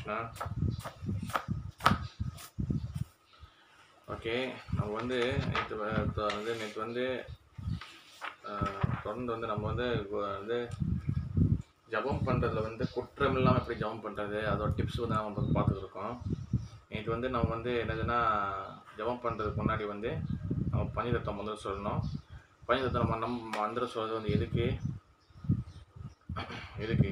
Krishna okay நம்ம வந்து நேற்று வந்து நேற்று வந்து ஆஹ், தொடர்ந்து வந்து நம்ம வந்து கு- வந்து ஜபம் பண்ணுறதுல வந்து குற்றம் இல்லாமல் எப்படி ஜபம் பண்ணுறது அதோட டிப்ஸ் வந்து நம்ம வந்து பார்த்துருக்கோம் நேற்று வந்து நம்ம வந்து என்னதுன்னா ஜபம் பண்ணுறதுக்கு முன்னாடி வந்து நம்ம பஞ்சதத்தம் மந்திரம் சொல்லணும் பஞ்சதத்தம் மன்னம் மந்திரம் சொல்கிறது வந்து எதுக்கு எதுக்கு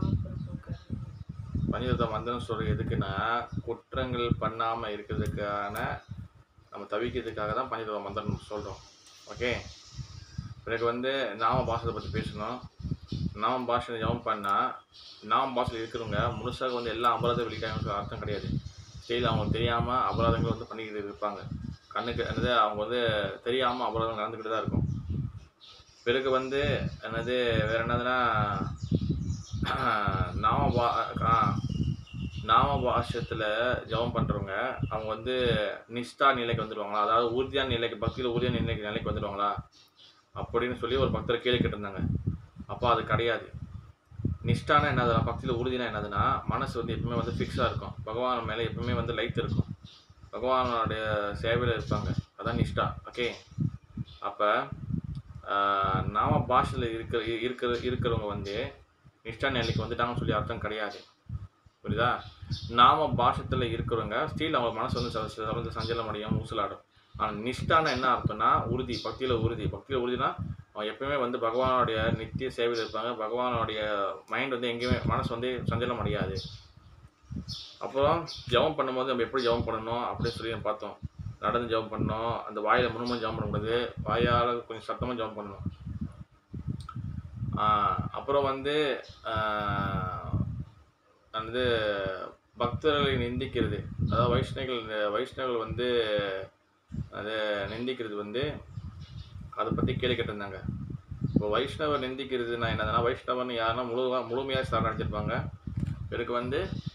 பஞ்சதத்த மந்திரம் சொல்கிறது எதுக்குன்னா குற்றங்கள் பண்ணாமல் இருக்கிறதுக்கான நம்ம தவிக்கிறதுக்காக தான் பஞ்சதத்த மந்திரம் சொல்கிறோம் ஓகே பிறகு வந்து நாம பாஷத்தை பற்றி பேசணும் நாம பாஷை ஜபம் பண்ணால் நாம பாஷையில் இருக்கிறவங்க முழுசாக வந்து எல்லா அபராதம் வெளிக்காக அர்த்தம் கிடையாது ஸ்டேஜில் அவங்களுக்கு தெரியாமல் அபராதங்கள் வந்து பண்ணிக்கிட்டு இருப்பாங்க கண்ணுக்கு என்னது அவங்க வந்து தெரியாமல் அபராதம் நடந்துக்கிட்டு தான் இருக்கும் பிறகு வந்து என்னது வேற என்னதுன்னா நாம பா ஆ, நாம பாஷத்தில் ஜெபம் பண்ணுறவங்க அவங்க வந்து நிஷ்டா நிலைக்கு வந்துடுவாங்களா அதாவது உறுதியான நிலைக்கு பக்தியில் உறுதியான நிலைக்கு நிலைக்கு வந்துடுவாங்களா அப்படின்னு சொல்லி ஒரு பக்தர் கேள்வி கேட்டிருந்தாங்க அப்போ அது கிடையாது நிஷ்டானா என்னதுன்னா பக்தியில் உறுதினா என்னதுன்னா மனசு வந்து எப்பவுமே வந்து ஃபிக்ஸாக இருக்கும் பகவான் மேலே எப்பவுமே வந்து லைட் இருக்கும் பகவானுடைய சேவையில் இருப்பாங்க அதான் நிஷ்டா ஓகே அப்போ நாம பாஷையில் இருக்கிற இருக்கிற இருக்கிறவங்க வந்து நிஷ்டா நிலைக்கு வந்துட்டாங்கன்னு சொல்லி அர்த்தம் கிடையாது புரியுதா நாம பாஷத்தில் இருக்கிறவங்க ஸ்டீல் அவங்க மனசு வந்து ச- ச- வந்து சஞ்சலம் அடையும் ஊசலாடும் ஆனால் நிஷ்டானா என்ன அர்த்தம்னா உறுதி பக்தியில் உறுதி பக்தியில் உறுதினா அவன் எப்பவுமே வந்து பகவானுடைய நித்திய சேவையில் இருப்பாங்க பகவானுடைய மைண்ட் வந்து எங்கேயுமே மனசு வந்து சஞ்சலம் அடையாது அப்புறம் ஜெபம் பண்ணும்போது நம்ம எப்படி ஜெபம் பண்ணணும் அப்படின்னு சொல்லி நம்ம பார்த்தோம் நடந்து ஜெபம் பண்ணணும் அந்த வாயில் முழுமும் ஜெபம் பண்ணக்கூடாது வாயால் கொஞ்சம் சத்தமாக ஜெபம் பண்ணணும் ஆஹ் அப்புறம் வந்து ஆஹ் வந்து பக்தர்களை நிந்திக்கிறது அதாவது வைஷ்ணவர்கள் வைஷ்ணவர்கள் வந்து அதை நிந்திக்கிறது வந்து அதை பற்றி கேள்வி கேட்டிருந்தாங்க இப்போ வைஷ்ணவர் நிந்திக்கிறதுனா என்னதுன்னா வைஷ்ணவன் யாருன்னா முழுவா முழுமையாக சரணடைஞ்சிருப்பாங்க இவருக்கு வந்து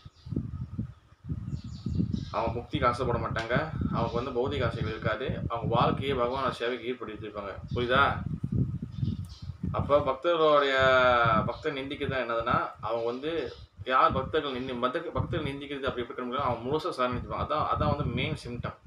அவங்க முக்திக்கு ஆசைப்பட மாட்டாங்க அவங்க வந்து பௌதிக ஆசைகள் இருக்காது அவங்க வாழ்க்கையை பகவான் சேவைக்கு ஈடுபடுத்திருப்பாங்க புரியுதா அப்போ பக்தர்களுடைய பக்தர் நிந்திக்கிறது என்னதுன்னா அவங்க வந்து யார் பக்தர்கள் நிந்தி மத பக்தர்கள் நிந்திக்கிறது அப்படி எப்படி முடியும் அவங்க முழுசாக சரணிச்சுப்பாங்க அதான் அதான் வந்து மெயின் சிம்டம்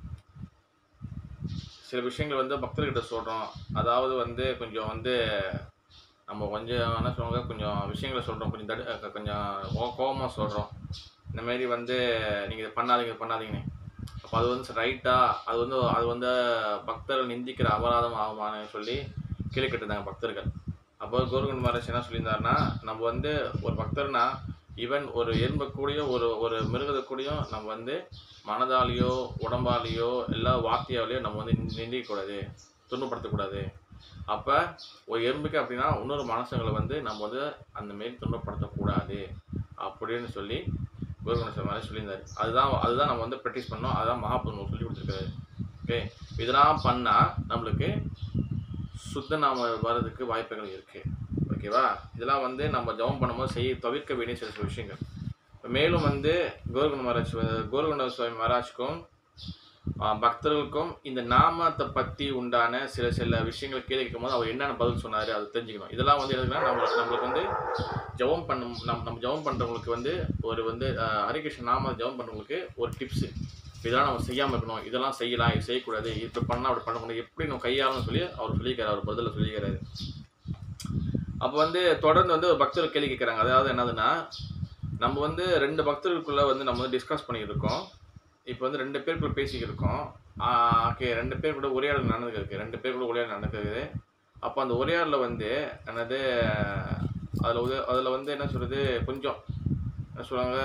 சில விஷயங்கள் வந்து பக்தர்கிட்ட சொல்கிறோம் அதாவது வந்து கொஞ்சம் வந்து நம்ம கொஞ்சம் என்ன சொல்லுவாங்க கொஞ்சம் விஷயங்களை சொல்கிறோம் கொஞ்சம் தடு அஹ் கொஞ்சம் கோ- கோவமா சொல்கிறோம் இந்த மாதிரி வந்து நீங்கள் இதை பண்ணாதீங்க இது பண்ணாதீங்கன்னு அப்போ அது வந்து ரைட்டாக அது வந்து அது வந்து பக்தர்கள் நிந்திக்கிற அபராதம் ஆகுமான்னு சொல்லி கேள்வி கேட்டிருந்தாங்க பக்தர்கள் அப்போ கோருகன் மகராஜ் என்ன சொல்லியிருந்தாருன்னா நம்ம வந்து ஒரு பக்தர்னா ஈவன் ஒரு எறும்பை கூடயும் ஒரு ஒரு மிருகத்தை கூடயும் நம்ம வந்து மனதாலேயோ உடம்பாலேயோ எல்லா வார்த்தையாலேயோ நம்ம வந்து நிந்திக்கக்கூடாது துன்பப்படுத்தக்கூடாது அப்போ ஒரு எறும்புக்கு அப்படின்னா இன்னொரு மனசுங்களை வந்து நம்ம வந்து அந்த மாரி துன்பப்படுத்தக்கூடாது அப்படின்னு சொல்லி குருகுணேஸ்வரர் மாதிரி சொல்லியிருந்தாரு அதுதான் அதுதான் நம்ம வந்து ப்ராக்டிஸ் பண்ணோம் அதுதான் மகாபுரம் சொல்லி கொடுத்துருக்காரு ஓகே இதெல்லாம் பண்ணால் நம்மளுக்கு சுத்த நாம வர்றதுக்கு வாய்ப்புகள் இருக்குது ஓகேவா இதெல்லாம் வந்து நம்ம ஜெபம் பண்ணும்போது செய்ய தவிர்க்க வேண்டிய சில சில விஷயங்கள் இப்ப மேலும் வந்து கோருகுண மகாராஜ் கோருகுண சுவாமி மகாராஜ்க்கும் ஆஹ், பக்தர்களுக்கும் இந்த நாமத்தை பற்றி உண்டான சில சில விஷயங்கள் கேள்வி கேட்கும் போது அவர் என்னென்ன பதில் சொன்னார் அதை தெரிஞ்சுக்கணும் இதெல்லாம் வந்து எதுக்குன்னா நம்மளுக்கு நம்மளுக்கு வந்து ஜெபம் பண்ணும் நம் நம்ம ஜெபம் பண்ணுறவங்களுக்கு வந்து ஒரு வந்து ஆஹ், ஹரிகிருஷ்ண நாம ஜெபம் பண்ணுறவங்களுக்கு ஒரு டிப்ஸு இதெல்லாம் நம்ம செய்யாமல் இருக்கணும் இதெல்லாம் செய்யலாம் இது செய்யக்கூடாது இப்படி பண்ணால் அப்படி பண்ணக்கூடாது எப்படி நம்ம கையாளணும்னு சொல்லி அவர் சொல்லியிருக்காரு அவர் பதிலில் சொல்லியிருக்காரு அப்போ வந்து தொடர்ந்து வந்து ஒரு பக்தர் கேள்வி கேட்குறாங்க அதாவது என்னதுன்னா நம்ம வந்து ரெண்டு பக்தர்களுக்குள்ள வந்து நம்ம வந்து டிஸ்கஸ் பண்ணிட்டு இருக்கோம் இப்போ வந்து ரெண்டு பேருக்குள்ள பேசிக்கிட்டு இருக்கோம் ஓகே ரெண்டு பேர் கூட உரையாடல் நடந்துருக்கு ரெண்டு பேர் கூட உரையாடல் நடக்குது அப்போ அந்த உரையாடலில் வந்து என்னது அதில் உத அதில் வந்து என்ன சொல்கிறது கொஞ்சம் என்ன சொல்லுவாங்க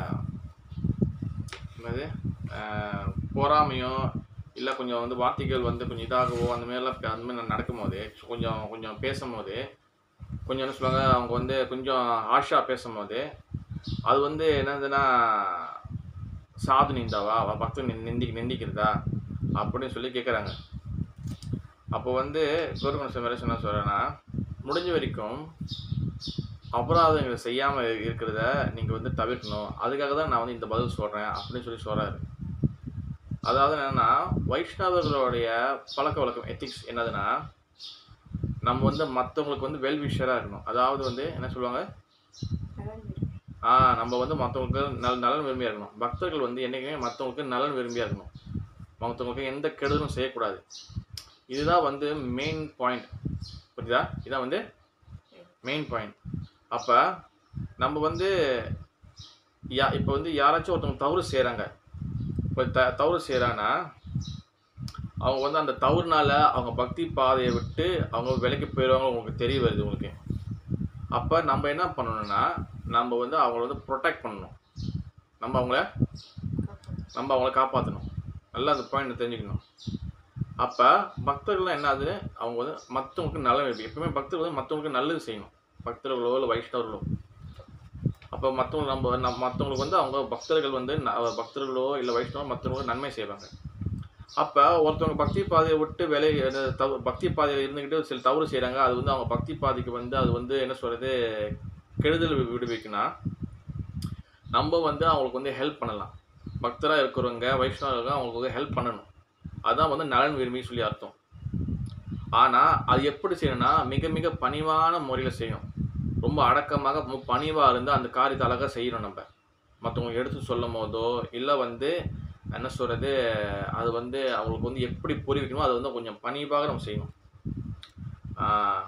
என்னது ஆஹ், பொறாமையோ இல்லை கொஞ்சம் வந்து வார்த்தைகள் வந்து கொஞ்சம் இதாகவோ அந்த மாதிரிலாம் பே- அந்த மாதிரி நடக்கும்போது கொஞ்சம் கொஞ்சம் பேசும்போது கொஞ்சம் என்ன சொல்லுவாங்க அவங்க வந்து கொஞ்சம் ஆஷா பேசும்போது அது வந்து என்னதுன்னா சாது நிந்தாவா அவ பக்தன் நிந்தி நிந்தி- நிந்திக்கிறதா அப்படின்னு சொல்லி கேட்குறாங்க அப்போ வந்து கோருமண சுமரேஷ் என்ன சொல்கிறேன்னா முடிஞ்ச வரைக்கும் அபராதங்களை செய்யாமல் இருக்கிறத நீங்கள் வந்து தவிர்க்கணும் அதுக்காக தான் நான் வந்து இந்த பதில் சொல்கிறேன் அப்படின்னு சொல்லி சொல்கிறாரு அதாவது என்னன்னா வைஷ்ணவர்களுடைய பழக்க வழக்கம் எத்திக்ஸ் என்னதுன்னா நம்ம வந்து மற்றவங்களுக்கு வந்து வெல் விஷராக இருக்கணும் அதாவது வந்து என்ன சொல்லுவாங்க ஆ நம்ம வந்து மற்றவங்களுக்கு நல் நலன் விரும்பியா இருக்கணும் பக்தர்கள் வந்து என்றைக்குமே மற்றவங்களுக்கு நலன் விரும்பியா இருக்கணும் மற்றவங்களுக்கு எந்த கெடுதலும் செய்யக்கூடாது இதுதான் வந்து மெயின் பாயிண்ட் புரியுதா இதான் வந்து மெயின் பாயிண்ட் அப்போ நம்ம வந்து யா இப்போ வந்து யாராச்சும் ஒருத்தவங்க தவறு செய்கிறாங்க இப்போ த தவறு செய்கிறாங்கன்னா அவங்க வந்து அந்த தவறுனால அவங்க பக்தி பாதையை விட்டு அவங்க விலைக்கு போயிடுவாங்க உங்களுக்கு தெரிய வருது உங்களுக்கு அப்போ நம்ம என்ன பண்ணணும்னா நம்ம வந்து அவங்கள வந்து ப்ரொடெக்ட் பண்ணணும் நம்ம அவங்கள நம்ம அவங்கள காப்பாற்றணும் நல்லா அந்த பாயிண்ட் தெரிஞ்சுக்கணும் அப்போ பக்தர்கள்லாம் என்ன ஆகுது அவங்க வந்து மற்றவங்களுக்கு நல்லது இருக்கு எப்பவுமே பக்தர்கள் வந்து மற்றவங்களுக்கு நல்லது செய்யணும் பக்தர்களோ இல்லை வைஷ்ணவர்களோ அப்போ மற்றவங்க நம்ம நம்ம மற்றவங்களுக்கு வந்து அவங்க பக்தர்கள் வந்து ந- பக்தர்களோ இல்லை வைஷ்ணவோ மற்றவங்களுக்கு நன்மை செய்வாங்க அப்போ ஒருத்தவங்க பக்தி பாதையை விட்டு விலை தவ பக்தி பாதையில் இருந்துக்கிட்டு சில தவறு செய்கிறாங்க அது வந்து அவங்க பக்தி பாதைக்கு வந்து அது வந்து என்ன சொல்கிறது கெடுதல் வி- விடுவிக்குன்னா நம்ம வந்து அவங்களுக்கு வந்து ஹெல்ப் பண்ணலாம் பக்தராக இருக்கிறவங்க வைஷ்ணவர்கள் அவங்களுக்கு வந்து ஹெல்ப் பண்ணணும் அதான் வந்து நலன் விரும்பி சொல்லி அர்த்தம் ஆனால் அது எப்படி செய்யணும்னா மிக மிக பணிவான முறையில் செய்யணும் ரொம்ப அடக்கமாக ரொம்ப பணிவாக இருந்து அந்த காரியத்தை அழகாக செய்யணும் நம்ம மற்றவங்க எடுத்து சொல்லும் போதோ இல்லை வந்து என்ன சொல்கிறது அது வந்து அவங்களுக்கு வந்து எப்படி புரிய வைக்கணுமோ அதை வந்து கொஞ்சம் பணிவாக நம்ம செய்யணும் ஆஹ்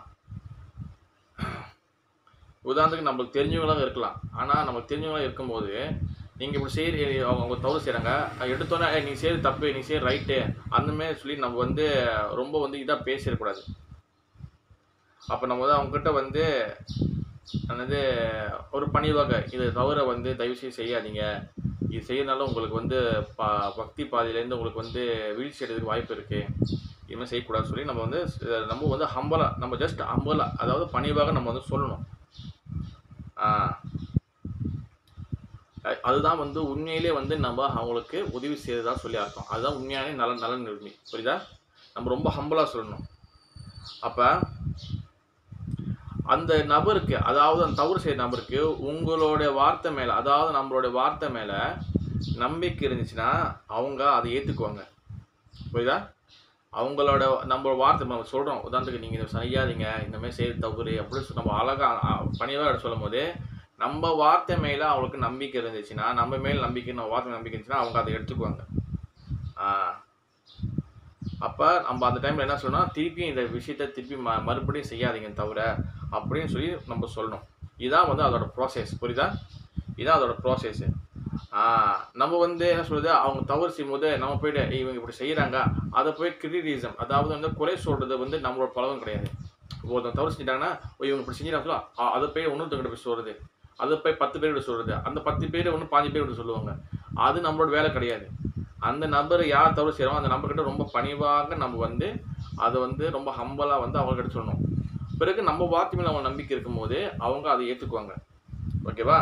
உதாரணத்துக்கு நம்மளுக்கு தெரிஞ்சவங்களாக இருக்கலாம் ஆனால் நம்மளுக்கு தெரிஞ்சவங்களாக இருக்கும்போது நீங்கள் இப்படி செய்ய அவங்க அவங்க தவறு செய்கிறாங்க எடுத்தோன்னே "ஏய், நீ செய்யறது தப்பு நீ செய்ய ரைட்டு அந்த மாதிரி சொல்லி நம்ம வந்து ரொம்ப வந்து இதாக பேசிடக்கூடாது அப்போ நம்ம வந்து அவங்கக்கிட்ட வந்து என்னது ஒரு பணிவாக இது தவிர வந்து தயவுசெய்து செய்யாதீங்க இது செய்யறதுனால உங்களுக்கு வந்து பா பக்தி பாதையிலேருந்து உங்களுக்கு வந்து வீழ்ச்சி அடைறதுக்கு வாய்ப்பு இருக்குது இதுமாதிரி செய்யக்கூடாதுன்னு சொல்லி நம்ம வந்து அஹ் நம்ம வந்து ஹம்பலாக நம்ம ஜஸ்ட் ஹம்பலாக அதாவது பணிவாக நம்ம வந்து சொல்லணும் ஆ அ- அதுதான் வந்து உண்மையிலே வந்து நம்ம அவங்களுக்கு உதவி செய்யறதா சொல்லி அர்த்தம் அதுதான் உண்மையான நலன் நலன் விரும்பி புரியுதா நம்ம ரொம்ப ஹம்பலாக சொல்லணும் அப்போ அந்த நபருக்கு அதாவது அந்த தவறு செய்த நபருக்கு உங்களுடைய வார்த்தை மேலே அதாவது நம்மளுடைய வார்த்தை மேலே நம்பிக்கை இருந்துச்சுன்னா அவங்க அதை ஏற்றுக்குவாங்க புரியுதா அவங்களோட நம்ம வார்த்தை நம்ம சொல்கிறோம் உதாரணத்துக்கு நீங்கள் இதை செய்யாதீங்க இந்த மாதிரி செய்ய தவறு அப்படின்னு சொல்லி நம்ம அழகாக பணிவாக சொல்லும் போது நம்ம வார்த்தை மேலே அவங்களுக்கு நம்பிக்கை இருந்துச்சுன்னா நம்ம மேல் நம்பிக்கை நம்ம வார்த்தை மேல நம்பிக்கை இருந்துச்சுன்னா அவங்க அதை எடுத்துக்குவாங்க அப்போ நம்ம அந்த டைமில் என்ன சொல்லணும் திருப்பியும் இந்த விஷயத்தை திருப்பி ம மறுபடியும் செய்யாதீங்க தவிர அப்படின்னு சொல்லி நம்ம சொல்லணும் இதான் வந்து அதோட ப்ராசஸ் புரியுதா இதான் அதோட ப்ராசஸ்ஸு நம்ம வந்து என்ன சொல்றது அவங்க தவறு செய்யும்போது நம்ம போயிட்டு "ஏய், இவங்க இப்படி செய்கிறாங்க அதை போய் கிரிட்டிசம் அதாவது வந்து குறை சொல்கிறது வந்து நம்மளோட பழக்கம் கிடையாது ஒருத்தன் தவறு செஞ்சிட்டாங்கன்னா "ஓ, இவங்க இப்படி செஞ்சிட்டாங்களோ அ- அதை போய் இன்னொருத்தவங்கிட்ட போய் சொல்கிறது அதை போய் பத்து பேர்கிட்ட சொல்கிறது அந்த பத்து பேர் ஒன்று பாஞ்சு பேர் கிட்ட சொல்லுவாங்க அது நம்மளோட வேலை கிடையாது அந்த நபர் யார் தவறு செய்கிறோம் அந்த நபர்கிட்ட ரொம்ப பணிவாக நம்ம வந்து அதை வந்து ரொம்ப ஹம்பலாக வந்து அவங்ககிட்ட சொல்லணும் பிறகு நம்ம வார்த்தை மேலே அவங்க நம்பிக்கை இருக்கும்போது அவங்க அதை ஏற்றுக்குவாங்க ஓகேவா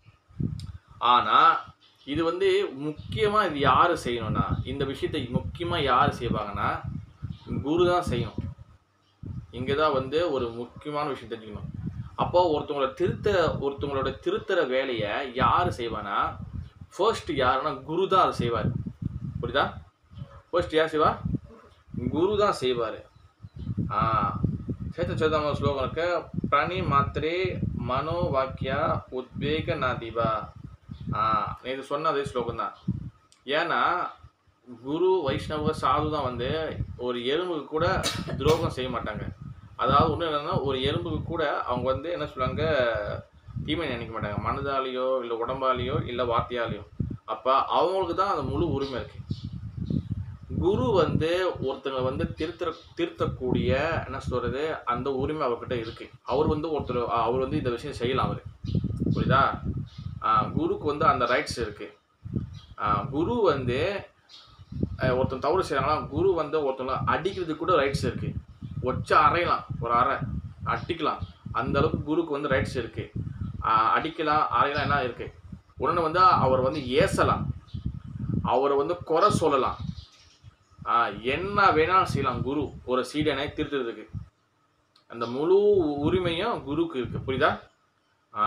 ஆனால் இது வந்து முக்கியமாக இது யார் செய்யணும்னா இந்த விஷயத்தை முக்கியமாக யார் செய்வாங்கன்னா குரு தான் செய்யணும் இங்கே தான் வந்து ஒரு முக்கியமான விஷயம் தெரிஞ்சுக்கணும் அப்போ ஒருத்தவங்களோட திருத்த ஒருத்தவங்களோட திருத்தற வேலையை யார் செய்வானா ஃபர்ஸ்ட் யாருன்னா குரு தான் அதை செய்வார் புரியுதா ஃபர்ஸ்ட் யார் செய்வா குரு தான் செய்வார் ஆ ಚೈತ್ರ ಚೌದಮ ಶ್ಲೋಕಕ್ಕೆ ಪ್ರಾಣಿ ಮಾತ್ರೆ மனோவாக்கியா உத்வேக நாதிபா ஆ இது சொன்ன அதே ஸ்லோகம் தான் ஏன்னா குரு வைஷ்ணவ சாது தான் வந்து ஒரு எறும்புக்கு கூட துரோகம் செய்ய மாட்டாங்க அதாவது ஒன்று என்னன்னா ஒரு எறும்புக்கு கூட அவங்க வந்து என்ன சொல்லுவாங்க தீமை நினைக்க மாட்டாங்க மனதாலேயோ இல்லை உடம்பாலேயோ இல்லை வார்த்தையாலேயோ அப்போ அவங்களுக்கு தான் அந்த முழு உரிமை இருக்கு குரு வந்து ஒருத்தங்க வந்து திருத்த திருத்தக்கூடிய என்ன சொல்றது அந்த உரிமை அவர்கிட்ட இருக்கு அவர் வந்து ஒருத்தர் அ- அவர் வந்து இந்த விஷயம் செய்யலாம் அவர் புரியுதா ஆ, குருக்கு வந்து அந்த ரைட்ஸ் இருக்கு ஆ, குரு வந்து அஹ், ஒருத்தன் தவறு செய்யறாங்களா குரு வந்து ஒருத்தவங்க அடிக்கிறதுக்கு கூட ரைட்ஸ் இருக்கு ஒச்ச அறையலாம் ஒரு அறை அடிக்கலாம் அந்த அளவுக்கு குருக்கு வந்து ரைட்ஸ் இருக்கு ஆ, அடிக்கலாம் அறையலாம் என்ன இருக்கு உடனே வந்து அவர் வந்து ஏசலாம் அவரை வந்து குறை சொல்லலாம் ஆ, என்ன வேணாலும் செய்யலாம் குரு ஒரு சீடனை திருத்துறதுக்கு அந்த முழு உரிமையும் குருக்கு இருக்கு புரியுதா ஆ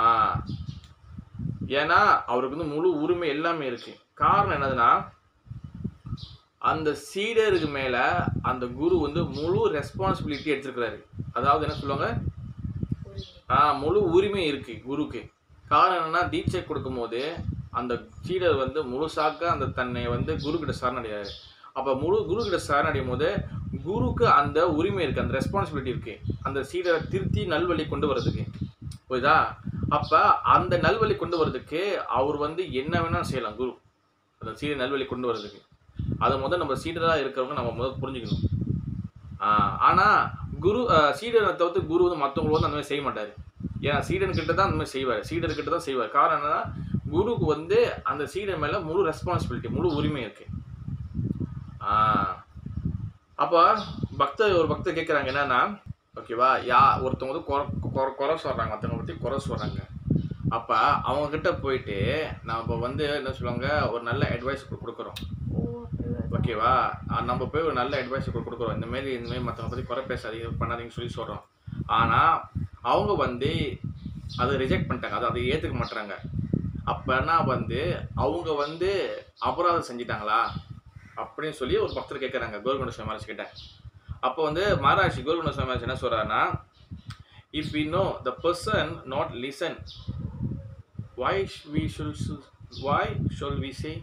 ஏன்னா அவருக்கு வந்து முழு உரிமை எல்லாமே இருக்கு காரணம் என்னதுன்னா அந்த சீடருக்கு மேல அந்த குரு வந்து முழு ரெஸ்பான்சிபிலிட்டி எடுத்திருக்கிறாரு அதாவது என்ன சொல்லுவாங்க ஆ முழு உரிமை இருக்கு குருக்கு காரணம் என்னன்னா தீட்சை கொடுக்கும்போது அந்த சீடர் வந்து முழுசாக்க அந்த தன்னை வந்து குரு கிட்ட சரணடையாரு அப்போ முழு குரு கிட்ட சரணடையும் போது குருக்கு அந்த உரிமை இருக்கு அந்த ரெஸ்பான்சிபிலிட்டி இருக்கு அந்த சீடரை திருத்தி நல்வழி கொண்டு வர்றதுக்கு புரியுதா அப்ப அந்த நல்வழி கொண்டு வர்றதுக்கு அவர் வந்து என்ன வேணாலும் செய்யலாம் குரு அந்த சீடை நல்வழி கொண்டு வர்றதுக்கு அதை முதல் நம்ம சீடராக இருக்கிறவங்க நம்ம முதல் புரிஞ்சுக்கணும் ஆஹ் ஆனா குரு ஆஹ் சீடனை தவிர்த்து குரு வந்து மற்றவங்களுக்கு வந்து அந்த மாதிரி செய்ய மாட்டாரு ஏன்னா சீடன் கிட்ட தான் அந்த மாதிரி செய்வார் சீடர் கிட்ட தான் செய்வார் காரணம் என்னன்னா குருக்கு வந்து அந்த சீடன் மேல முழு ரெஸ்பான்சிபிலிட்டி முழு உரிமை இருக்கு ஆஹ் அப்போ பக்தர் ஒரு பக்தர் கேட்குறாங்க என்னன்னா ஓகேவா யா ஒருத்தவங்க வந்து குறை குறை- குறை சொல்கிறாங்க மற்றவங்க பற்றி குறை சொல்கிறாங்க அப்போ அவங்க கிட்ட போயிட்டு நம்ம வந்து என்ன சொல்லுவாங்க ஒரு நல்ல அட்வைஸ் கொடுக்குறோம் ஓகேவா அஹ் நம்ம போய் ஒரு நல்ல அட்வைஸ் கொடுக்குறோம் இந்த மாதிரி இந்த மாதிரி மற்றவங்க பற்றி குறை பேசாதீங்க பண்ணாதீங்கன்னு சொல்லி சொல்கிறோம் ஆனால் அவங்க வந்து அதை ரிஜெக்ட் பண்ணிட்டாங்க அதை அதை ஏற்றுக்க மாட்டாங்க அப்போனா வந்து அவங்க வந்து அபராதம் செஞ்சிட்டாங்களா அப்படின்னு சொல்லி ஒரு பக்தர் கேட்குறாங்க கோல்குண்ட சுவாமி மகாராஜ் கிட்ட அப்போ வந்து மகாராஜ் கோல்குண்ட சுவாமி மகாராஜ் என்ன சொல்கிறாருன்னா if we know the person not listen why we should why shall we say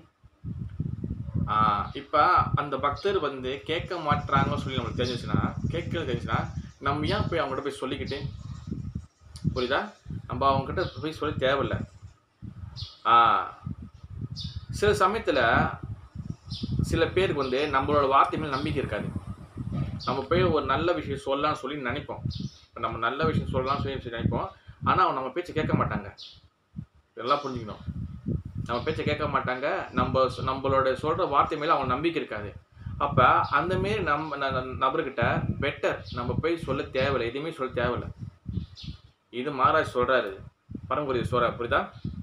இப்போ அந்த பக்தர் வந்து கேட்க மாட்றாங்கன்னு சொல்லி நம்மளுக்கு தெரிஞ்சிச்சுன்னா கேட்க தெரிஞ்சுன்னா நம்ம ஏன் போய் அவங்ககிட்ட போய் சொல்லிக்கிட்டு புரியுதா நம்ம அவங்ககிட்ட போய் சொல்ல தேவையில்ல ஆ, சில சமயத்தில் சில பேருக்கு வந்து நம்மளோட வார்த்தை மேல நம்பிக்கை இருக்காது நம்ம போய் ஒரு நல்ல விஷயம் சொல்லலாம்னு சொல்லி நினைப்போம் இப்போ நம்ம நல்ல விஷயம் சொல்லலாம்னு சொல்லி சொல்லி நினைப்போம் ஆனால் அவங்க நம்ம பேச்சை கேட்க மாட்டாங்க இதெல்லாம் புரிஞ்சுக்கணும் நம்ம பேச்சை கேட்க மாட்டாங்க நம்ம சொ- நம்மளோட சொல்கிற வார்த்தை மேலே அவங்க நம்பிக்கை இருக்காது அப்போ அந்த மாரி நம்ம ந- ந- நபர்கிட்ட பெட்டர் நம்ம போய் சொல்ல தேவையில்லை எதுவுமே சொல்ல தேவையில்லை இது மகாராஜ் சொல்கிறாரு பரம்பரை சொல்கிறார் புரியுதா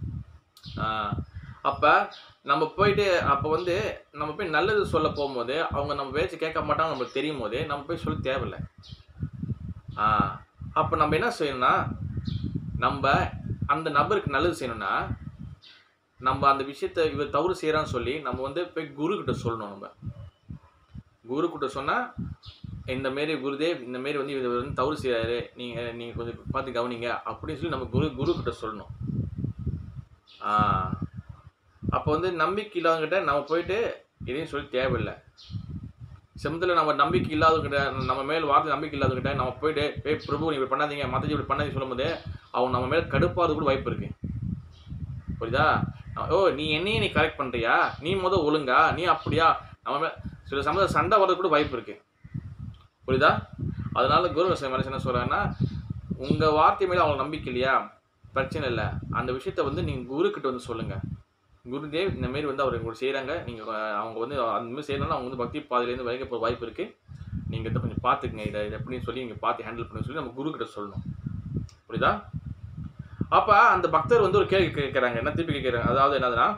அப்போ நம்ம போயிட்டு அப்போ வந்து நம்ம போய் நல்லது சொல்ல போகும்போது அவங்க நம்ம பேச்சு கேட்க மாட்டாங்க நம்மளுக்கு தெரியும் போது நம்ம போய் சொல்ல தேவையில்லை அப்போ நம்ம என்ன செய்யணும்னா நம்ம அந்த நபருக்கு நல்லது செய்யணும்னா நம்ம அந்த விஷயத்த இவர் தவறு செய்கிறான்னு சொல்லி நம்ம வந்து போய் குரு கிட்ட சொல்லணும் நம்ம குரு கிட்ட சொன்னால் இந்த மாரி குருதேவ் இந்த மாரி வந்து இவர் வந்து தவறு செய்கிறாரு நீங்கள் நீங்கள் கொஞ்சம் பார்த்து கவனிங்க அப்படின்னு சொல்லி நம்ம குரு குரு கிட்ட சொல்லணும் அப்போ வந்து நம்பிக்கை இல்லாதவங்கிட்ட நம்ம போயிட்டு எதையும் சொல்லி தேவையில்லை செமத்தில் நம்ம நம்பிக்கை இல்லாதவங்கிட்ட நம்ம மேல் வார்த்தை நம்பிக்கை இல்லாதவங்கிட்ட நம்ம போயிட்டு ஏய் பிரபு நீ இப்படி பண்ணாதீங்க மற்றஜி இப்படி பண்ணாதீங்க சொல்லும்போது அவங்க நம்ம மேலே கடுப்பாது கூட வாய்ப்பு இருக்கு புரியுதா ஓ நீ என்னையே நீ கரெக்ட் பண்ணுறியா நீ முத ஒழுங்கா நீ அப்படியா நம்ம மே சில சமயம் சண்டை வர்றது கூட வாய்ப்பு இருக்கு புரியுதா அதனால குரு மனுஷன் என்ன சொல்கிறாங்கன்னா உங்கள் வார்த்தை மேலே அவங்களுக்கு நம்பிக்கை இல்லையா பிரச்சனை இல்லை அந்த விஷயத்த வந்து நீங்கள் குரு கிட்ட வந்து சொல்லுங்கள் குருதேவ் இந்த மாரி வந்து அவர் உங்களுக்கு செய்கிறாங்க நீங்கள் அவங்க வந்து அந்த மாதிரி செய்யறதுனால அவங்க வந்து பக்தி பாதையிலேருந்து விலக போகிற வாய்ப்பு இருக்குது நீங்கள் இதை கொஞ்சம் பார்த்துக்குங்க இதை இதை எப்படின்னு சொல்லி நீங்கள் பார்த்து ஹேண்டில் பண்ணி சொல்லி நம்ம குரு கிட்ட சொல்லணும் புரியுதா அப்போ அந்த பக்தர் வந்து ஒரு கேள்வி கேட்குறாங்க என்ன திருப்பி கேட்குறாங்க அதாவது என்னதுன்னா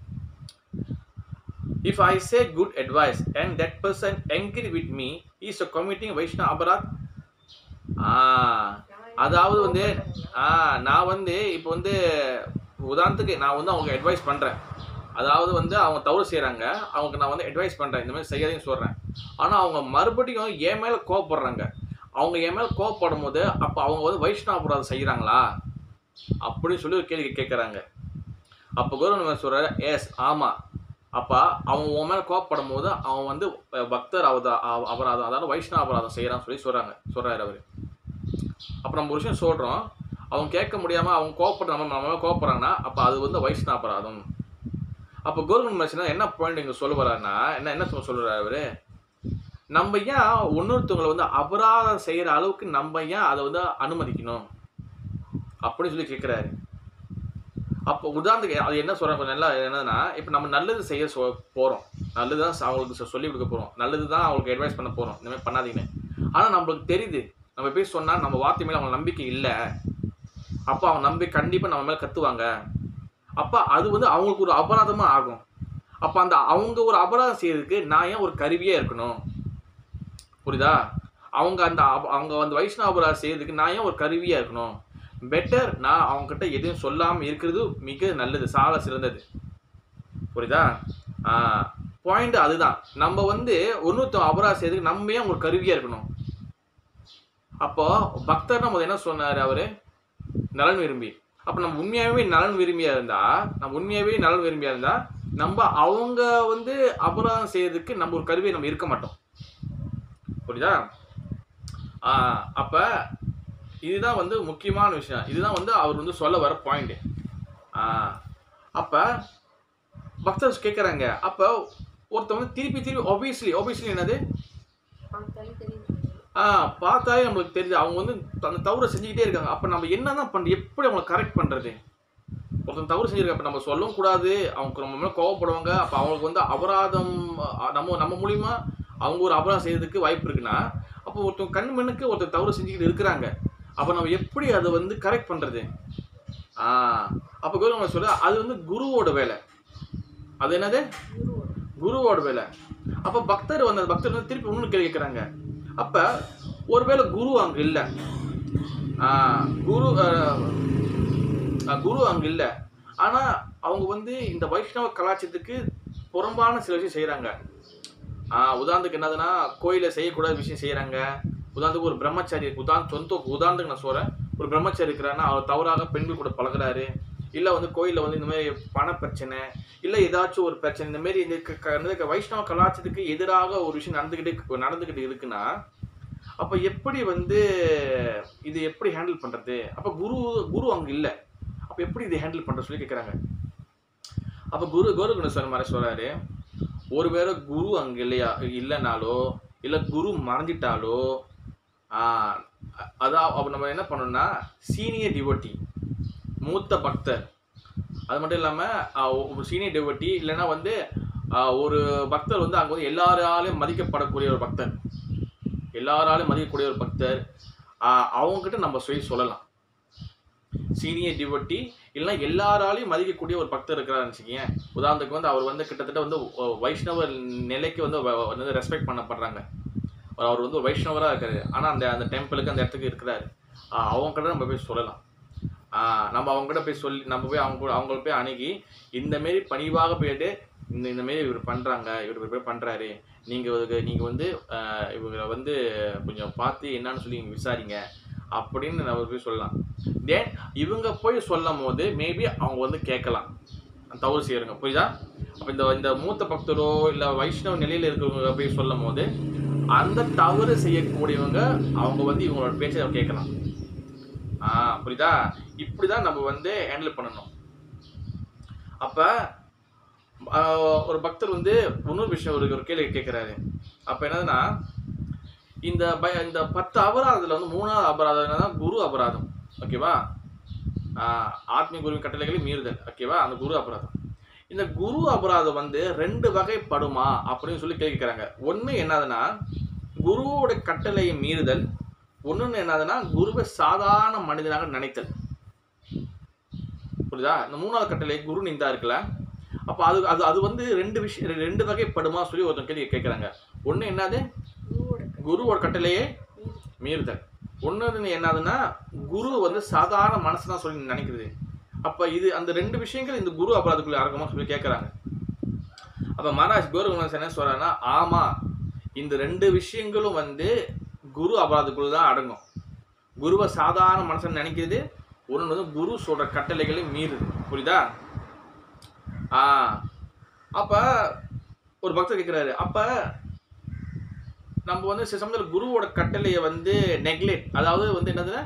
if I say good advice and that person angry with me is a committing வைஷ்ணவ அபராத் ஆ அதாவது வந்து ஆ நான் வந்து இப்போ வந்து உதாரணத்துக்கு நான் வந்து அவங்க அட்வைஸ் பண்ணுறேன் அதாவது வந்து அவங்க தவறு செய்கிறாங்க அவங்க நான் வந்து அட்வைஸ் பண்ணுறேன் இந்த மாதிரி செய்யாதீங்கன்னு சொல்கிறேன் ஆனால் அவங்க மறுபடியும் என் மேலே கோவப்படுறாங்க அவங்க என் மேலே கோவப்படும் போது அப்போ அவங்க வந்து வைஷ்ணவ அபராதம் செய்கிறாங்களா அப்படின்னு சொல்லி ஒரு கேள்வி கேட்குறாங்க அப்போ கௌரவ சொல்கிறார் எஸ் ஆமாம் அப்போ அவன் உன் மேலே கோவப்படும் போது அவன் வந்து அஹ், பக்தர் அவதா அவ- அபராதம் அதாவது வைஷ்ணவ அபராதம் செய்கிறான்னு சொல்லி சொல்கிறாங்க சொல்கிறாரு அவர் அப்போ நம்ம ஒரு விஷயம் சொல்கிறோம் அவங்க கேட்க முடியாமல் அவங்க கோவப்பட்டு நம்ம நம்ம மேல கோவப்படுறாங்கன்னா அப்போ அது வந்து வைஷ்ணவ அபராதம் அப்போ கவர்மெண்ட் மனுஷனா என்ன பாயிண்ட் இங்கே சொல்ல வர்றாருன்னா என்ன என்ன சொல்ல சொல்கிறார் அவர் நம்ம ஏன் இன்னொருத்தவங்களை வந்து அபராதம் செய்கிற அளவுக்கு நம்ம ஏன் அதை வந்து அனுமதிக்கணும் அப்படின்னு சொல்லி கேட்குறாரு அப்போ உதாரணத்துக்கு அது என்ன சொல்கிறேன் கொஞ்சம் நல்லா என்னன்னா இப்போ நம்ம நல்லது செய்ய சொ போகிறோம் நல்லது தான் அவங்களுக்கு சொ- சொல்லிக் கொடுக்க போகிறோம் நல்லது தான் அவங்களுக்கு அட்வைஸ் பண்ண போகிறோம் இந்த மாதிரி பண்ணாதீங்கன்னு ஆனால் நம்மளுக்கு தெரியுது நம்ம போய் சொன்னால் நம்ம வார்த்தை மேலே அவங்க நம்பிக்கை இல்லை அப்போ அவங்க நம்பி கண்டிப்பாக நம்ம மேலே கத்துவாங்க அப்போ அது வந்து அவங்களுக்கு ஒரு அபராதமாக ஆகும் அப்போ அந்த அவங்க ஒரு அபராதம் செய்யறதுக்கு நான் ஏன் ஒரு கருவியே இருக்கணும் புரியுதா அவங்க அந்த அப- அவங்க அந்த வைஷ்ணவ அபராதம் செய்யறதுக்கு நான் ஏன் ஒரு கருவியாக இருக்கணும் பெட்டர் நான் அவங்ககிட்ட எதுவும் சொல்லாமல் இருக்கிறது மிக நல்லது சால சிறந்தது புரியுதா பாயிண்ட் அதுதான் நம்ம வந்து ஒன்றுத்தம் அபராதம் செய்யறதுக்கு நம்ம ஏன் ஒரு கருவியாக இருக்கணும் அப்போ பக்தர் நம்ம என்ன சொன்னார் அவரு நலன் விரும்பி அப்போ நம்ம உண்மையாகவே நலன் விரும்பியா இருந்தா நம்ம உண்மையாகவே நலன் விரும்பியா இருந்தா நம்ம அவங்க வந்து அபராதம் செய்யறதுக்கு நம்ம ஒரு கருவியை நம்ம இருக்க மாட்டோம் புரியுதா ஆஹ் அப்ப இதுதான் வந்து முக்கியமான விஷயம் இதுதான் வந்து அவர் வந்து சொல்ல வர பாயிண்ட் அப்ப பக்தர்ஸ் கேட்குறாங்க அப்ப ஒருத்தவங்க வந்து திருப்பி திருப்பி ஒபியஸ்லி ஒபியஸ்லி என்னது பார்த்தாலே தெரியுது ஆ பார்த்தாலே நம்மளுக்கு தெரியுது அவங்க வந்து அந்த தவறை செஞ்சுக்கிட்டே இருக்காங்க அப்போ நம்ம என்னதான் பண்ண எப்படி அவங்களை கரெக்ட் பண்ணுறது ஒருத்தன் தவறு செஞ்சிருக்க அப்போ நம்ம சொல்லவும் கூடாது அவங்க நம்ம மேலே கோவப்படுவாங்க அப்போ அவங்களுக்கு வந்து அபராதம் அ, நம்ம நம்ம மூலியமா அவங்க ஒரு அபராதம் செய்யறதுக்கு வாய்ப்பு இருக்குன்னா அப்போ ஒருத்தன் கண் மண்ணுக்கு ஒருத்தர் தவறு செஞ்சுக்கிட்டு இருக்கிறாங்க அப்போ நம்ம எப்படி அதை வந்து கரெக்ட் பண்ணுறது ஆ அப்போ கௌரவம் சொல்ல அது வந்து குருவோட வேலை அது என்னது குருவோட குருவோட வேலை அப்ப பக்தர் வந்து அந்த பக்தர் வந்து திருப்பி இன்னொன்று கேள்வி கேட்குறாங்க அப்ப ஒருவேளை குரு அங்க இல்ல ஆஹ் குரு ஆஹ் ஆஹ் குரு அங்க இல்ல ஆனா அவங்க வந்து இந்த வைஷ்ணவ கலாச்சாரத்துக்கு புறம்பான சில விஷயம் செய்யறாங்க ஆஹ் உதாரணத்துக்கு என்னதுன்னா கோயில செய்யக்கூடாத விஷயம் செய்யறாங்க உதாரணத்துக்கு ஒரு பிரம்மச்சாரி இருக்கு. உதாரண சொந்த உதாரணத்துக்கு நான் சொல்றேன் ஒரு பிரம்மச்சாரி இருக்கிறாருன்னா அவர் தவறாக பெண்கள் கூட பழகுறாரு இல்ல வந்து கோயில்ல வந்து இந்த மாதிரி பண பிரச்சனை இல்ல ஏதாச்சும் ஒரு பிரச்சனை இந்த மாதிரி இந்த க- க- இந்த வைஷ்ணவ கலாச்சாரத்துக்கு எதிராக ஒரு விஷயம் நடந்துகிட்டு நடந்துகிட்டு இருக்குன்னா அப்ப எப்படி வந்து இது எப்படி ஹேண்டில் பண்றது அப்ப குரு குரு அங்க இல்ல அப்ப எப்படி இதை ஹேண்டில் பண்றது சொல்லி கேக்குறாங்க அப்ப குரு கோருகுணேஸ்வரர் மாதிரி சொல்றாரு ஒருவேளை குரு அங்க இல்லையா இல்லைனாலோ இல்ல குரு மறைஞ்சிட்டாலோ ஆஹ் அ- அதான் அப்ப நம்ம என்ன பண்ணணும்னா சீனியர் டிவோட்டி மூத்த பக்தர் அது மட்டும் இல்லாமல் ஒரு சீனியர் டிவோட்டி இல்லைன்னா வந்து ஆஹ் ஒரு பக்தர் வந்து அங்கே வந்து எல்லாராலையும் மதிக்கப்படக்கூடிய ஒரு பக்தர் எல்லாராலையும் மதிக்கக்கூடிய ஒரு பக்தர் ஆஹ் அவங்ககிட்ட நம்ம சொல்லி சொல்லலாம் சீனியர் டிவோட்டி இல்லைன்னா எல்லாராலையும் மதிக்கக்கூடிய ஒரு பக்தர் இருக்கிறாருன்னு வச்சுக்கேன் உதாரணத்துக்கு வந்து அவர் வந்து கிட்டத்தட்ட வந்து ஒ- வைஷ்ணவ நிலைக்கு வந்து வ- வந்து ரெஸ்பெக்ட் பண்ணப்படுறாங்க அவர் வந்து ஒரு வைஷ்ணவராக இருக்காரு ஆனால் அந்த அந்த டெம்பிளுக்கு அந்த இடத்துக்கு இருக்கிறாரு ஆஹ் அவங்க கிட்ட நம்ம போய் சொல்லலாம் ஆஹ் நம்ம அவங்க கிட்ட போய் சொல்லி நம்ம போய் அவங்க கூட அவங்கள போய் அணுகி இந்த மாரி பணிவாக போயிட்டு இந்த இந்த மாரி இவர் பண்றாங்க இவர் இவர் போய் பண்றாரு நீங்க இதுக்கு நீங்க வந்து ஆஹ் இவங்களை வந்து கொஞ்சம் பார்த்து என்னன்னு சொல்லி நீங்க விசாரிங்க அப்படின்னு நம்ம போய் சொல்லலாம் தென் இவங்க போய் சொல்லும் போது மேபி அவங்க வந்து கேட்கலாம் தவறு செய்யறவங்க புரியுதா அப்ப இந்த இந்த மூத்த பக்தரோ இல்ல வைஷ்ணவ நிலையில இருக்கிறவங்க போய் சொல்லும் போது அந்த தவறு செய்யக்கூடியவங்க அவங்க வந்து இவங்களோட பேச்சை கேட்கலாம் ஆ புரியுதா இப்படிதான் நம்ம வந்து ஹேண்டில் பண்ணணும் அப்ப ஆஹ், ஒரு பக்தர் வந்து இன்னொரு விஷயம் ஒரு ஒரு கேள்வி கேட்கிறாரு அப்ப என்னதுன்னா இந்த பய இந்த பத்து அபராதத்துல வந்து மூணாவது அபராதம் என்னன்னா குரு அபராதம் ஓகேவா ஆஹ், ஆத்மீய குருவின் கட்டளைகளை மீறுதல் ஓகேவா அந்த குரு அபராதம் இந்த குரு அபராதம் வந்து ரெண்டு வகைப்படுமா அப்படின்னு சொல்லி கேட்கிறாங்க ஒண்ணு என்னதுன்னா குருவோட கட்டளையை மீறுதல் ஒண்ணுன்னு என்னதுன்னா குருவை சாதாரண மனிதனாக நினைத்தல் புரியுதா இந்த மூணாவது கட்டளை குரு நிந்தா இருக்குல்ல அப்ப அது அது அது வந்து ரெண்டு விஷயம் ரெண்டு வகைப்படுமா சொல்லி ஒருத்தன் கேள்வி கேட்கறாங்க ஒண்ணு என்னது குருவோட குருவோட கட்டளையே மீது மீறுதல் ஒன்று என்னதுன்னா குரு வந்து சாதாரண மனசு தான் சொல்லி நினைக்கிறது அப்ப இது அந்த ரெண்டு விஷயங்கள் இந்த குரு அபராதத்துக்குள்ள அடங்குமா சொல்லி கேட்கறாங்க அப்ப மகாராஜ் கோருகுணாஸ் என்ன சொல்றாருன்னா ஆமா இந்த ரெண்டு விஷயங்களும் வந்து குரு அபராதத்துக்குள்ள தான் அடங்கும் குருவை சாதாரண மனுஷன் நினைக்கிறது ஒன்று வந்து குரு சொல்ற கட்டளைகளை மீறுது புரியுதா ஆ அப்ப ஒரு பக்தர் கேட்கிறாரு அப்ப நம்ம வந்து சில சமயத்தில் குருவோட கட்டளையை வந்து நெக்லெக்ட் அதாவது வந்து என்னதுன்னா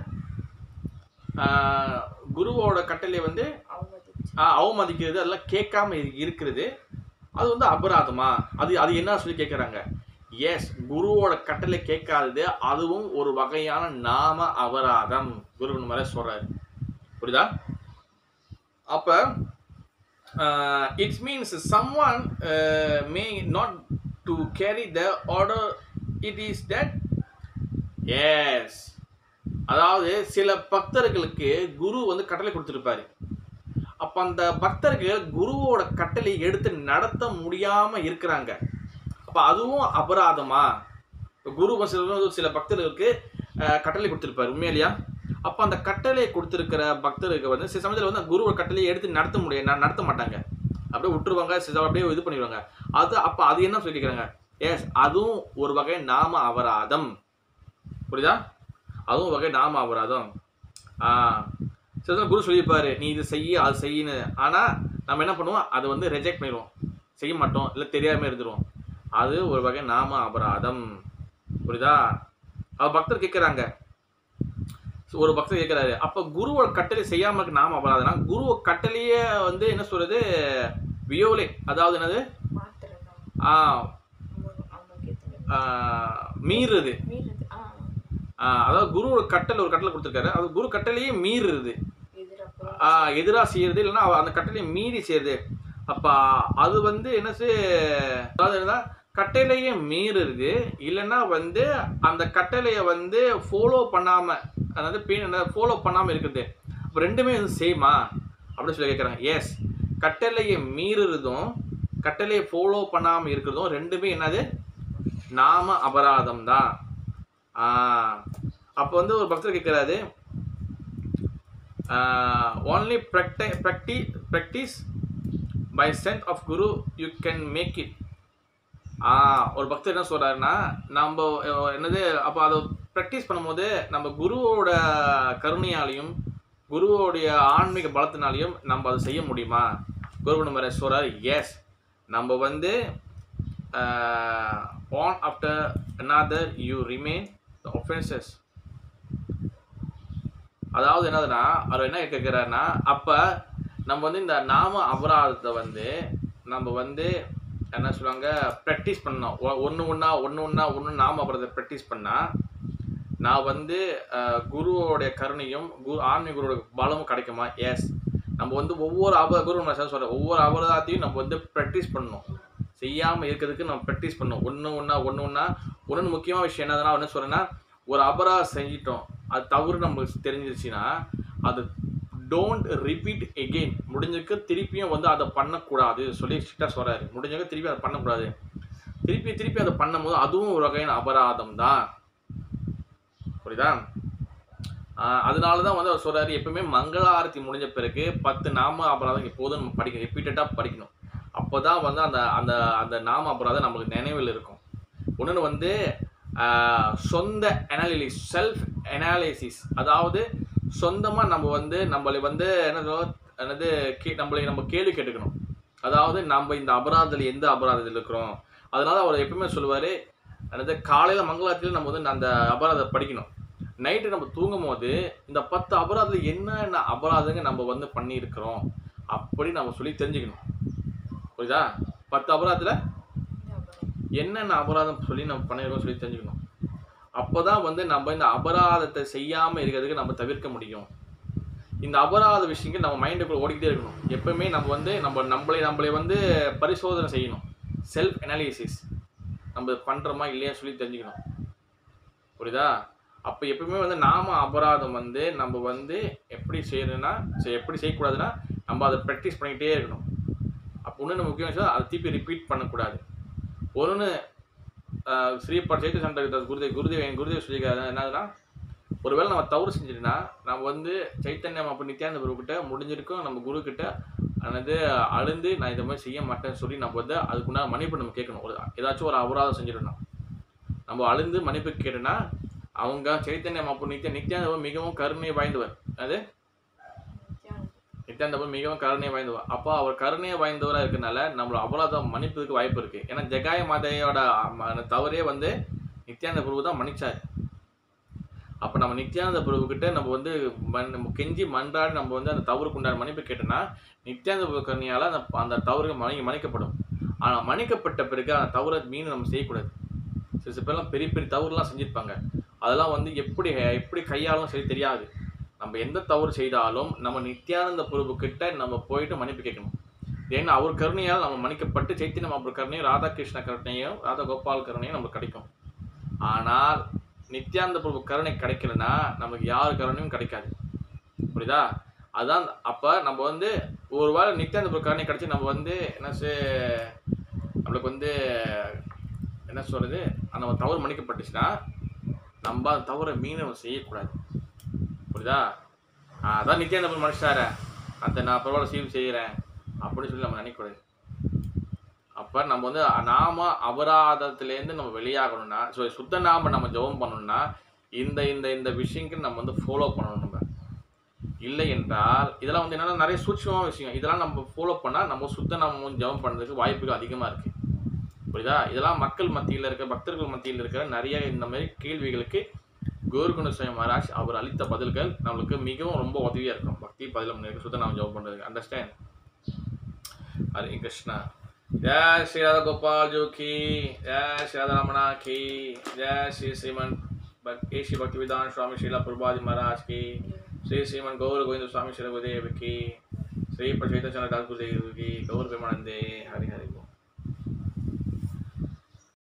ஆஹ் குருவோட கட்டளையை வந்து அவமதிச்சு ஆஹ் அவமதிக்கிறது அதெல்லாம் கேட்காம இரு- இருக்கிறது அது வந்து அபராதமா அது அது என்ன சொல்லி கேட்குறாங்க எஸ் குருவோட கட்டளை கேட்காதது அதுவும் ஒரு வகையான நாம அபராதம் குரு மேலே சொல்றாரு புரியுதா அப்ப it's means some one may not to carry the order it is that yes அதாவது சில பக்தர்களுக்கு குரு வந்து கட்டளை கொடுத்துருப்பாரு அப்ப அந்த பக்தர்கள் குருவோட கட்டளை எடுத்து நடத்த முடியாம இருக்கிறாங்க அப்ப அதுவும் அபராதமா இப்ப குரு சில சில பக்தர்களுக்கு அஹ், கட்டளை கொடுத்திருப்பாரு உண்மையிலையா அப்ப அந்த கட்டளை கொடுத்திருக்கிற பக்தருக்கு வந்து சில சமயத்துல வந்து குருவோட கட்டளையை எடுத்து நடத்த முடிய ந- நடத்த மாட்டாங்க அப்படியே விட்டுருவாங்க சில சமயம் அப்படியே இது பண்ணிடுவாங்க அது அப்ப அது என்ன சொல்லி கேட்குறாங்க எஸ் அதுவும் ஒரு வகை நாம அபராதம் புரியுதா அதுவும் வகை நாம அபராதம் ஆ சில நேரம் குரு சொல்லியிருப்பாரு நீ இது செய்ய அது செய்யன்னு ஆனால் நம்ம என்ன பண்ணுவோம் அதை வந்து ரெஜெக்ட் பண்ணிடுவோம் செய்ய மாட்டோம் இல்லை தெரியாம இருந்துருவோம் அது ஒரு வகை நாம அபராதம் புரியுதா அவ பக்தர் கேட்குறாங்க ஒரு பக்தர் கேட்குறாரு அப்போ குருவோட கட்டளை செய்யாம இருக்கு நாம அபராதம்னா குருவ கட்டளையே வந்து என்ன சொல்றது வியோலே அதாவது என்னது மாத்துறதா ஆ, அவங்க அவங்களுக்கு ஏற்ற ஆ, மீறுது மீறது ஆ ஆ, அதாவது குருவோட கட்டளை ஒரு கட்டளை கொடுத்துருக்காரு அது குரு கட்டளையே மீறுது எதிரப்போ எதிராக செய்யறது இல்லைன்னா அவ அந்த கட்டளையை மீறி செய்யறது அப்போ அது வந்து என்ன செய் அதாவது என்னன்னா கட்டளையை மீறுறது இல்லைன்னா வந்து அந்த கட்டளையை வந்து ஃபாலோ பண்ணாம அதாவது ஃபாலோ பண்ணாம இருக்குது அப்போ ரெண்டுமே வந்து சேமா அப்படின்னு சொல்லி கேட்குறாங்க எஸ் கட்டளையை மீறுறதும் கட்டளையை ஃபாலோ பண்ணாம இருக்கிறதும் ரெண்டுமே என்னது நாம அபராதம் தான் அப்போ வந்து ஒரு பக்தர் கேட்குறாரு only practi- practi- practice by strength of guru you can make it ஆ ஒரு பக்தர் என்ன சொல்றாருன்னா நம்ம அஹ், என்னது அப்போ அதை ப்ராக்டிஸ் பண்ணும்போது நம்ம குருவோட கருணையாலையும் குருவோடைய ஆன்மீக பலத்தினாலையும் நம்ம அதை செய்ய முடியுமா குரு நம்பர் சொல்றாரு எஸ் நம்ம வந்து one after another you remain the offences அதாவது என்னதுன்னா அவர் என்ன கேட்குறாருன்னா அப்போ நம்ம வந்து இந்த நாம அபராதத்தை வந்து நம்ம வந்து என்ன சொல்லுவாங்க ப்ராக்டிஸ் பண்ணோம் ஒன்று ஒன்றா ஒன்று ஒன்றா ஒன்று நாம அபராதத்தை ப்ராக்டிஸ் பண்ணால் நான் வந்து அஹ், குருவோடைய கருணையும் குரு ஆன்மீக குருவோட பலமும் கிடைக்குமா எஸ் நம்ம வந்து ஒவ்வொரு அப குரு நான் சொல்கிறேன் ஒவ்வொரு அபராதத்தையும் நம்ம வந்து ப்ராக்டிஸ் பண்ணணும் செய்யாமல் இருக்கிறதுக்கு நம்ம ப்ராக்டிஸ் பண்ணணும் ஒன்று ஒன்றா ஒன்று ஒன்றா ஒன்று முக்கியமான விஷயம் என்னதுன்னா என்ன சொல்கிறேன்னா ஒரு அபராதம் செஞ்சிட்டோம் அது தவறு நம்மளுக்கு தெரிஞ்சிருச்சுன்னா அது டோன்ட் ரிப்பீட் எகெயின் முடிஞ்சுக்க திருப்பியும் வந்து அதை பண்ணக்கூடாது சொல்லி ஸ்ட்ரிக்டாக சொல்கிறாரு முடிஞ்சுக்க திருப்பி அதை பண்ணக்கூடாது திருப்பி திருப்பி அதை பண்ணும்போது அதுவும் ஒரு வகையான அபராதம் தான் புரியுதா ஆஹ் அதனால தான் வந்து அவர் சொல்றாரு எப்பவுமே மங்கள ஆரத்தி முடிஞ்ச பிறகு பத்து நாம அபராதம் எப்போதும் நம்ம படிக்கணும் ரிப்பீட்டடாக படிக்கணும் அப்போ தான் வந்து அந்த அந்த அந்த நாம அபராதம் நம்மளுக்கு நினைவில் இருக்கும் ஒன்று வந்து ஆஹ் சொந்த அனாலிசிஸ் செல்ஃப் அனாலிசிஸ் அதாவது சொந்தமாக நம்ம வந்து நம்மளை வந்து என்ன சொல்ல- என்னது கே நம்மளை நம்ம கேள்வி கேட்டுக்கணும் அதாவது நம்ம இந்த அபராதத்தில் எந்த அபராதத்தில் இருக்கிறோம் அதனால அவர் எப்பவுமே சொல்லுவார் என்னது காலையில் மங்களாத்தியில் நம்ம வந்து அந்த அபராதம் படிக்கணும் நைட்டு நம்ம தூங்கும் போது இந்த பத்து அபராதத்தில் என்னென்ன அபராதங்க நம்ம வந்து பண்ணியிருக்கிறோம் அப்படி நம்ம சொல்லி தெரிஞ்சுக்கணும் புரியுதா பத்து அபராதத்தில் இந்த அபராதம் என்னென்ன அபராதம் சொல்லி நம்ம பண்ணிருக்கோம் சொல்லி தெரிஞ்சுக்கணும் அப்போதான் வந்து நம்ம இந்த அபராதத்தை செய்யாமல் இருக்கிறதுக்கு நம்ம தவிர்க்க முடியும் இந்த அபராத விஷயங்கள் நம்ம மைண்டுக்குள்ள ஓடிக்கிட்டே இருக்கணும் எப்பவுமே நம்ம வந்து நம்ம நம்மளை நம்மளை வந்து பரிசோதனை செய்யணும் செல்ஃப் அனாலிசிஸ் நம்ம பண்ணுறோமா இல்லையா சொல்லி தெரிஞ்சுக்கணும் புரியுதா அப்போ எப்பவுமே வந்து நாம அபராதம் வந்து நம்ம வந்து எப்படி செய்யணும்னா செ- எப்படி செய்யக்கூடாதுன்னா நம்ம அதை ப்ராக்டிஸ் பண்ணிக்கிட்டே இருக்கணும் அப்போ ஒன்று முக்கியம் விஷயம் அதை திருப்பி ரிப்பீட் பண்ணக்கூடாது ஒன்று ஸ்ரீபாட் சைத்த சண்டர் குருதேவ் குருதேவ் என் குருதேவ் சொல்லியிருக்காரு என்னதுன்னா ஒருவேளை நம்ம தவறு செஞ்சிட்டோம்னா நம்ம வந்து சைத்தன்யம் அப்போ நித்யானந்த குரு கிட்ட முடிஞ்சிருக்கோம் நம்ம குரு கிட்ட அதாவது அழுந்து நான் இந்த மாதிரி செய்ய மாட்டேன்னு சொல்லி நம்ம வந்து அதுக்குண்டான மன்னிப்பு நம்ம கேட்கணும் ஒரு ஏதாச்சும் ஒரு அபராதம் செஞ்சிடணும் நம்ம அழுந்து மன்னிப்பு கேட்டோன்னா அவங்க சைத்தன்யம் அப்போ நித்ய நித்யானந்தவர் மிகவும் கருணை வாய்ந்தவர் அது நித்யானந்தம். நித்யானந்தவர் மிகவும் கருணை வாய்ந்தவர் அப்போ அவர் கருணையை வாய்ந்தவராக இருக்கனால நம்மளோட அபராதம் மன்னிப்பதுக்கு வாய்ப்பு இருக்கு ஏன்னா ஜெகாய மாதையோட ம- தவறே வந்து நித்யானந்த பிரபு தான் மன்னிச்சார் அப்போ நம்ம நித்யானந்த பிரபு கிட்ட நம்ம வந்து மன் நம்ம கெஞ்சி மன்றாடி நம்ம வந்து அந்த தவறுக்கு உண்டான மன்னிப்பு கேட்டோம்னா நித்யானந்த பிரபு கருணையால் அந்த அந்த தவறுகள் மணி மன்னிக்கப்படும் ஆனால் மன்னிக்கப்பட்ட பிறகு அந்த தவறை மீண்டும் நம்ம செய்யக்கூடாது சில சில பேர்லாம் பெரிய பெரிய தவறுலாம் செஞ்சுருப்பாங்க அதெல்லாம் வந்து எப்படி எப்படி கையாளும் சரி தெரியாது நம்ம எந்த தவறு செய்தாலும் நம்ம நித்யானந்த பிரபு கிட்ட நம்ம போயிட்டு மன்னிப்பு கேட்கணும் ஏன்னா அவர் கருணையால் நம்ம மன்னிக்கப்பட்டு சைத்தன்ய மாபுர கருணையும் ராதாகிருஷ்ண கருணையும் ராதா கோபால் கருணையும் நமக்கு கிடைக்கும் ஆனால் நித்யானந்த பிரபு கருணை கிடைக்கலன்னா நமக்கு யார் கருணையும் கிடைக்காது புரியுதா அதான் அப்போ நம்ம வந்து ஒரு வேளை நித்யானந்த பிரபு கருணை கிடைச்சி நம்ம வந்து என்ன செய் நம்மளுக்கு வந்து என்ன சொல்றது அந்த ஒரு தவறு மன்னிக்கப்பட்டுச்சுன்னா நம்ம அந்த தவறை மீண்டும் நம்ம செய்யக்கூடாது புரியுதா ஆ, அதான் நித்யானந்த பிரபு மனுஷார அந்த நான் பரவாயில்ல சீவு செய்கிறேன் அப்படின்னு சொல்லி நம்ம நினைக்கக்கூடாது அப்போ நம்ம வந்து நாம அபராதத்துலேருந்து நம்ம வெளியாகணும்னா ஸோ சுத்த நாம நம்ம ஜெபம் பண்ணணும்னா இந்த இந்த இந்த விஷயங்கள் நம்ம வந்து ஃபாலோ பண்ணணும் நம்ம இல்லை என்றால் இதெல்லாம் வந்து என்னன்னா நிறைய சூட்சமான விஷயம் இதெல்லாம் நம்ம ஃபாலோ பண்ணால் நம்ம சுத்த நம்ம ஜெபம் பண்ணுறதுக்கு வாய்ப்புகள் அதிகமாக இருக்குது புரியுதா இதெல்லாம் மக்கள் மத்தியில் இருக்க பக்தர்கள் மத்தியில் இருக்கிற நிறைய இந்த மாதிரி கேள்விகளுக்கு கோர்குண சுய மகாராஜ் அவர் அளித்த பதில்கள் நம்மளுக்கு மிகவும் ரொம்ப உதவியாக இருக்கும் பக்தி பதில் பண்ணி சுத்த நாம ஜெபம் பண்ணுறதுக்கு அண்டர்ஸ்டாண்ட் ஹரே கிருஷ்ணா जय श्री राधा गोपाल जो की जय श्री राधा रमणा की जय श्री श्रीमन ए श्री भक्ति विधान स्वामी श्रीला प्रभुपाद महाराज की श्री श्रीमन गौर गोविंद स्वामी श्री गुरुदेव की श्री प्रचेत चंद्र दास गुरुदेव की गौर विमानंदे हरि हरि बोल